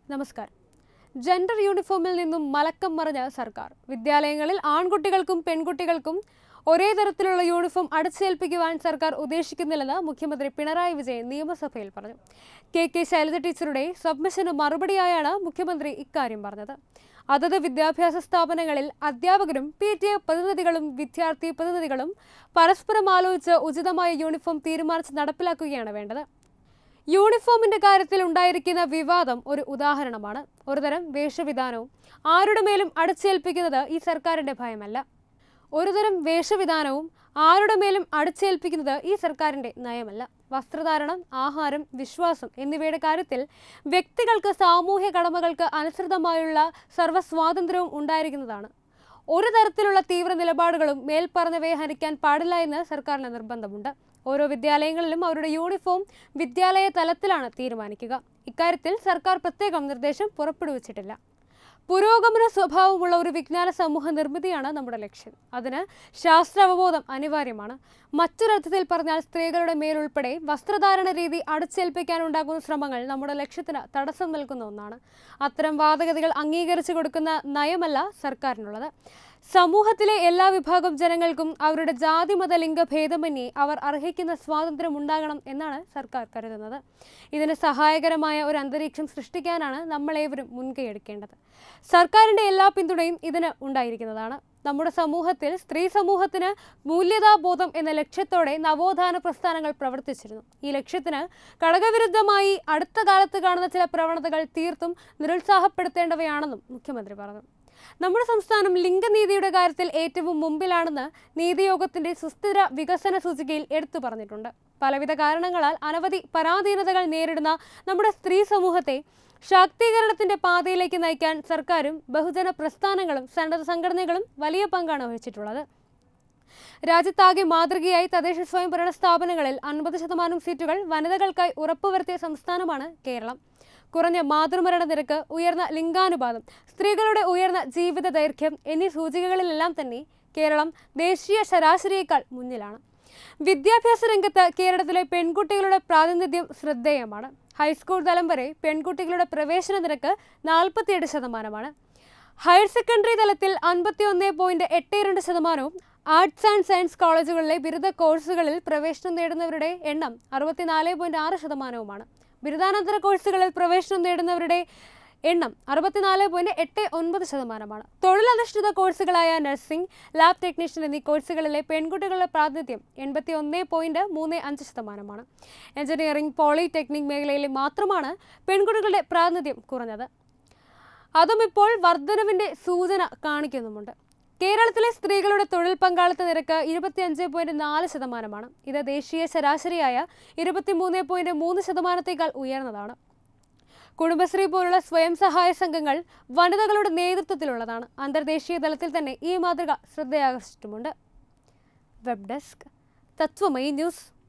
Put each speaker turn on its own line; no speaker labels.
നമസ്കാരം ജെൻഡർ യൂണിഫോമിൽ നിന്നും മലക്കം മറിഞ്ഞ സർക്കാർ വിദ്യാലയങ്ങളിൽ ആൺകുട്ടികൾക്കും പെൺകുട്ടികൾക്കും ഒരേ തരത്തിലുള്ള യൂണിഫോം അടിച്ചേൽപ്പിക്കുവാൻ സർക്കാർ ഉദ്ദേശിക്കുന്നില്ലെന്ന് മുഖ്യമന്ത്രി പിണറായി വിജയൻ നിയമസഭയിൽ പറഞ്ഞു കെ കെ ശൈലജ ടീച്ചറുടെ സബ്മിഷന് മറുപടിയായാണ് മുഖ്യമന്ത്രി ഇക്കാര്യം പറഞ്ഞത് അതത് വിദ്യാഭ്യാസ സ്ഥാപനങ്ങളിൽ അധ്യാപകരും പി ടി എ പ്രതിനിധികളും വിദ്യാർത്ഥി പ്രതിനിധികളും പരസ്പരം ആലോചിച്ച് ഉചിതമായ യൂണിഫോം തീരുമാനിച്ച് നടപ്പിലാക്കുകയാണ് വേണ്ടത് യൂണിഫോമിന്റെ കാര്യത്തിൽ ഉണ്ടായിരിക്കുന്ന വിവാദം ഒരു ഉദാഹരണമാണ് ഒരുതരം വേഷവിധാനവും ആരുടെ മേലും അടിച്ചേൽപ്പിക്കുന്നത് ഈ സർക്കാരിന്റെ ഭയമല്ല ഒരുതരം വേഷവിധാനവും ആരുടെ മേലും അടിച്ചേൽപ്പിക്കുന്നത് ഈ സർക്കാരിന്റെ നയമല്ല വസ്ത്രധാരണം ആഹാരം വിശ്വാസം എന്നിവയുടെ കാര്യത്തിൽ വ്യക്തികൾക്ക് സാമൂഹ്യ കടമകൾക്ക് അനുസൃതമായുള്ള സർവ്വസ്വാതന്ത്ര്യവും ഉണ്ടായിരിക്കുന്നതാണ് ഒരു തരത്തിലുള്ള തീവ്ര നിലപാടുകളും മേൽപ്പറഞ്ഞവയെ ഹനിക്കാൻ പാടില്ല എന്ന് സർക്കാരിന് നിർബന്ധമുണ്ട് ഓരോ വിദ്യാലയങ്ങളിലും അവരുടെ യൂണിഫോം വിദ്യാലയ തലത്തിലാണ് തീരുമാനിക്കുക ഇക്കാര്യത്തിൽ സർക്കാർ പ്രത്യേകം നിർദ്ദേശം പുറപ്പെടുവിച്ചിട്ടില്ല പുരോഗമന സ്വഭാവമുള്ള ഒരു വിജ്ഞാന സമൂഹ നിർമ്മിതിയാണ് നമ്മുടെ ലക്ഷ്യം അതിന് ശാസ്ത്ര അവബോധം അനിവാര്യമാണ് മറ്റൊരർത്ഥത്തിൽ പറഞ്ഞാൽ സ്ത്രീകളുടെ മേലുൾപ്പെടെ വസ്ത്രധാരണ രീതി അടിച്ചേൽപ്പിക്കാനുണ്ടാകുന്ന ശ്രമങ്ങൾ നമ്മുടെ ലക്ഷ്യത്തിന് തടസ്സം നൽകുന്ന ഒന്നാണ് അത്തരം വാദഗതികൾ അംഗീകരിച്ചു കൊടുക്കുന്ന നയമല്ല സർക്കാരിനുള്ളത് സമൂഹത്തിലെ എല്ലാ വിഭാഗം ജനങ്ങൾക്കും അവരുടെ ജാതി മത ലിംഗ ഭേദമന്യേ അവർ അർഹിക്കുന്ന സ്വാതന്ത്ര്യം ഉണ്ടാകണം എന്നാണ് സർക്കാർ കരുതുന്നത് ഇതിന് സഹായകരമായ ഒരു അന്തരീക്ഷം സൃഷ്ടിക്കാനാണ് നമ്മളേവരും മുൻകൈയെടുക്കേണ്ടത് സർക്കാരിന്റെ എല്ലാ പിന്തുണയും ഇതിന് ഉണ്ടായിരിക്കുന്നതാണ് നമ്മുടെ സമൂഹത്തിൽ സ്ത്രീ സമൂഹത്തിന് മൂല്യതാബോധം എന്ന ലക്ഷ്യത്തോടെ നവോത്ഥാന പ്രസ്ഥാനങ്ങൾ പ്രവർത്തിച്ചിരുന്നു ഈ ലക്ഷ്യത്തിന് ഘടകവിരുദ്ധമായി അടുത്ത കാലത്ത് കാണുന്ന ചില പ്രവണതകൾ തീർത്തും നിരുത്സാഹപ്പെടുത്തേണ്ടവയാണെന്നും മുഖ്യമന്ത്രി പറഞ്ഞു നമ്മുടെ സംസ്ഥാനം ലിംഗനീതിയുടെ കാര്യത്തിൽ ഏറ്റവും മുമ്പിലാണെന്ന് നീതിയോഗത്തിന്റെ സുസ്ഥിര വികസന സൂചികയിൽ എടുത്തു പറഞ്ഞിട്ടുണ്ട് പലവിധ കാരണങ്ങളാൽ അനവധി പരാധീനതകൾ നേരിടുന്ന നമ്മുടെ സ്ത്രീ സമൂഹത്തെ ശാക്തീകരണത്തിന്റെ പാതയിലേക്ക് നയിക്കാൻ സർക്കാരും ബഹുജന പ്രസ്ഥാനങ്ങളും സന്നദ്ധ സംഘടനകളും വലിയ പങ്കാണ് വഹിച്ചിട്ടുള്ളത് രാജ്യത്താകെ മാതൃകയായി തദ്ദേശ സ്വയംഭരണ സ്ഥാപനങ്ങളിൽ അൻപത് ശതമാനം സീറ്റുകൾ വനിതകൾക്കായി ഉറപ്പുവരുത്തിയ സംസ്ഥാനമാണ് കേരളം കുറഞ്ഞ മാതൃമരണ നിരക്ക് ഉയർന്ന ലിംഗാനുപാതം സ്ത്രീകളുടെ ഉയർന്ന ജീവിത ദൈർഘ്യം എന്നീ സൂചികകളിലെല്ലാം തന്നെ കേരളം ദേശീയ ശരാശരിയേക്കാൾ മുന്നിലാണ് വിദ്യാഭ്യാസ രംഗത്ത് കേരളത്തിലെ പെൺകുട്ടികളുടെ പ്രാതിനിധ്യം ശ്രദ്ധേയമാണ് ഹൈസ്കൂൾ തലം വരെ പെൺകുട്ടികളുടെ പ്രവേശന നിരക്ക് നാൽപ്പത്തിയെട്ട് ശതമാനമാണ് ഹയർ സെക്കൻഡറി തലത്തിൽ അൻപത്തി ഒന്ന് പോയിന്റ് എട്ട് രണ്ട് ശതമാനവും ആർട്സ് ആൻഡ് സയൻസ് കോളേജുകളിലെ ബിരുദ കോഴ്സുകളിൽ പ്രവേശനം നേടുന്നവരുടെ എണ്ണം അറുപത്തിനാല് പോയിന്റ് ആറ് ശതമാനവുമാണ് ബിരുദാനന്തര കോഴ്സുകളിൽ പ്രവേശനം നേടുന്നവരുടെ എണ്ണം അറുപത്തിനാല് പോയിന്റ് എട്ട് ഒൻപത് ശതമാനമാണ് തൊഴിലധിഷ്ഠിത കോഴ്സുകളായ നഴ്സിംഗ് ലാബ് ടെക്നീഷ്യൻ എന്നീ കോഴ്സുകളിലെ പെൺകുട്ടികളുടെ പ്രാതിനിധ്യം എൺപത്തി ഒന്ന് പോയിന്റ് മൂന്ന് അഞ്ച് ശതമാനമാണ് എഞ്ചിനീയറിംഗ് പോളിടെക്നിക് മേഖലയിൽ മാത്രമാണ് പെൺകുട്ടികളുടെ പ്രാതിനിധ്യം കുറഞ്ഞത് അതും ഇപ്പോൾ വർധനവിന്റെ സൂചന കാണിക്കുന്നുമുണ്ട് കേരളത്തിലെ സ്ത്രീകളുടെ തൊഴിൽ പങ്കാളിത്ത നിരക്ക് ഇരുപത്തിയഞ്ച് പോയിന്റ് നാല് ശതമാനമാണ് ഇത് ദേശീയ ശരാശരിയായ ഇരുപത്തിമൂന്ന് പോയിന്റ് മൂന്ന് ശതമാനത്തേക്കാൾ ഉയർന്നതാണ് കുടുംബശ്രീ പോലുള്ള സ്വയം സഹായ സംഘങ്ങൾ വനിതകളുടെ നേതൃത്വത്തിലുള്ളതാണ് അന്തർദേശീയ തലത്തിൽ തന്നെ ഈ മാതൃക ശ്രദ്ധയാകർഷിച്ചിട്ടുമുണ്ട് വെബ് ഡെസ്ക് തത്വമയി ന്യൂസ്